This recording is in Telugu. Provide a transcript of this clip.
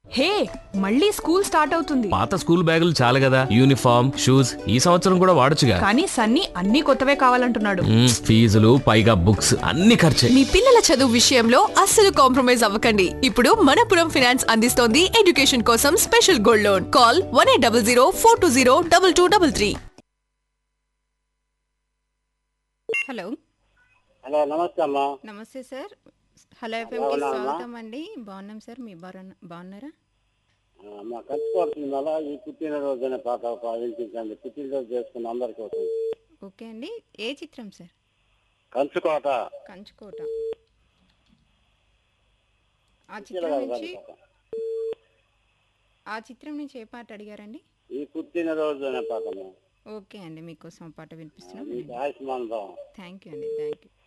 హే మళ్ళీ స్కూల్ స్టార్ట్ అవుతుంది పాత స్కూల్ బ్యాగులు చాలు కదా యూనిఫామ్ షూస్ ఈ సంవత్సరం కూడా వాడొచ్చుగా కానీ సన్నీ అన్ని కొత్తవే కావాలంటున్నాడు మ్మ్, ఫీజులు పైగా బుక్స్ అన్ని ఖర్చే మీ పిల్లల చదువు విషయంలో అస్సలు కాంప్రమైజ్ అవ్వకండి ఇప్పుడు మనపురం ఫినాన్స్ అందిస్తోంది ఎడ్యుకేషన్ కోసం special gold loan call one eight double zero four two zero double two double three hello hello నమస్తే అమ్మా నమస్తే సార్ హలో ఎఫ్ఎంకి బాగున్నావా? స్వాగతం అండి బాగున్నాం సార్ మీ బాగున్న బాగున్నారా అమ్మ ఖర్చుకోవాల్సింది మళ్ళా ఈ పుట్టినరోజు అనే పాట ఒక వినిపించండి పుట్టినరోజు చేసుకున్న అందరి కోసం ఓకే అండి ఏ చిత్రం సార్ కంచుకోట కంచుకోట ఆ చిత్రం నుంచి ఆ చిత్రం నుంచి ఏ పాట అడిగారండి ఈ పుట్టినరోజు అనే పాట అమ్మా ఓకే అండి మీకోసం ఆ పాట వినిపిస్తున్నాం మీకు ఆయుష్మాన్ భావం థ్యాంక్ యూ అండి థ్యాంక్ యూ